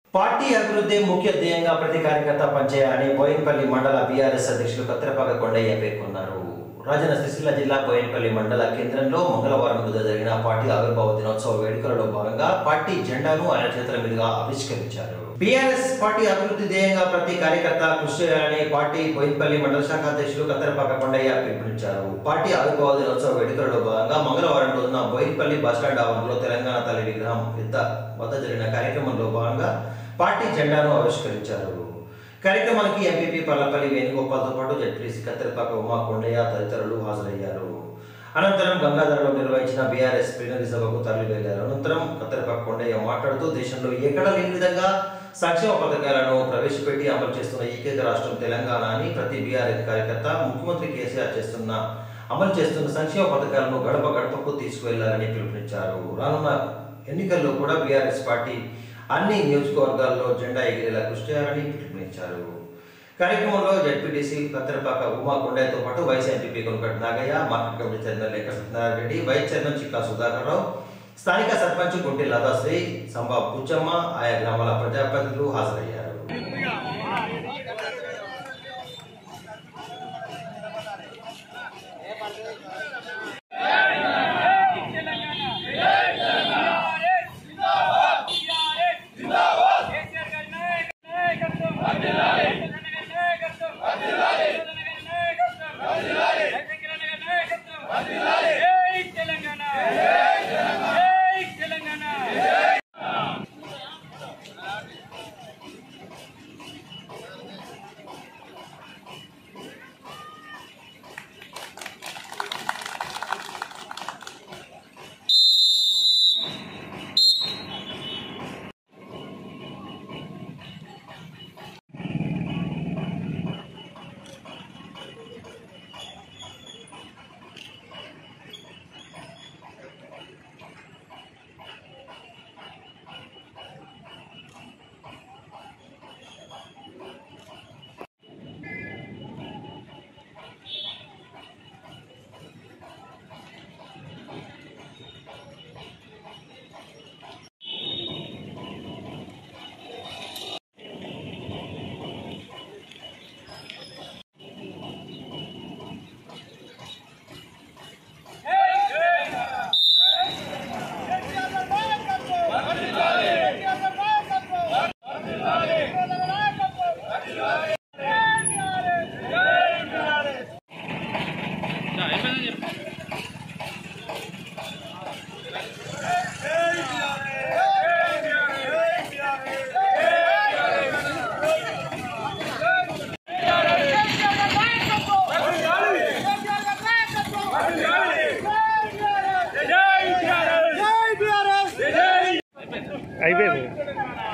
party అభివృద్ధి ముఖ్య ధ్యేయంగా ప్రతి కార్యకర్త పనిచేయాలని బోయినపల్లి మండల బీఆర్ఎస్ అధ్యక్షులు కత్తిరపాక కొండయ్య పేర్కొన్నారు రాజన్న సిరిసిల్ల జిల్లా బోయినపల్లి మండల కేంద్రంలో మంగళవారం రోజు జరిగిన పార్టీ ఆవిర్భావ దినోత్సవ వేడుకలలో భాగంగా పార్టీ జెండాను ఆయన చేతుల మీదుగా ఆవిష్కరించారు బీఆర్ఎస్ పార్టీ అభివృద్ధి ధ్యేయంగా ప్రతి కార్యకర్త కృషి చేయాలని పార్టీ బోయినపల్లి మండల శాఖ అధ్యక్షులు కత్తెరపాక కొండయ్య పిలుపునిచ్చారు పార్టీ ఆవిర్భావ దినోత్సవ వేడుకలలో భాగంగా మంగళవారం రోజున బోయినపల్లి బస్టాండ్ ఆవరణలో తెలంగాణ తల్లి విగ్రహం పెద్ద వద్ద జరిగిన కార్యక్రమంలో భాగంగా పార్టీ జెండాను ఆవిష్కరించారు కార్యక్రమానికి ఎంపీపీ పల్లపల్లి వేణుగోపాల్తో పాటు జడ్పీసీ కత్తెరపాక ఉమా కొండయ్య తదితరులు హాజరయ్యారు అనంతరం గంగాధరలో నిర్వహించిన బీఆర్ఎస్ ప్లీనరీ సభకు తరలివెళ్లారు అనంతరం కత్తెరపాక కొండయ్య మాట్లాడుతూ దేశంలో ఎక్కడా లేని విధంగా సంక్షేమ పథకాలను ప్రవేశపెట్టి అమలు చేస్తున్న ఏకైక రాష్ట్రం తెలంగాణ అని ప్రతి బీఆర్ఎస్ కార్యకర్త ముఖ్యమంత్రి కేసీఆర్ చేస్తున్న అమలు చేస్తున్న సంక్షేమ పథకాలను గడప గడపకు తీసుకువెళ్లాలని పిలుపునిచ్చారు రానున్న ఎన్నికల్లో కూడా బీఆర్ఎస్ పార్టీ అన్ని నియోజకవర్గాల్లో జెండా ఎగిరేలా కృషి చేయాలని పిలుపునిచ్చారు కార్యక్రమంలో జడ్పీటీసీ కత్తెరపాక ఉమా కొండయ్యతో పాటు vice MPP Konugoti Nagaiah market committee chairman Lekha Satyanarayana Reddy vice chairman Chikka Sudhakar Rao స్థానిక సర్పంచ్ గుంటి లతాశ్రీ సంభా బుచ్చమ్మ ఆయా గ్రామాల ప్రజాప్రతినిధులు హాజరయ్యారు అయిపోయింది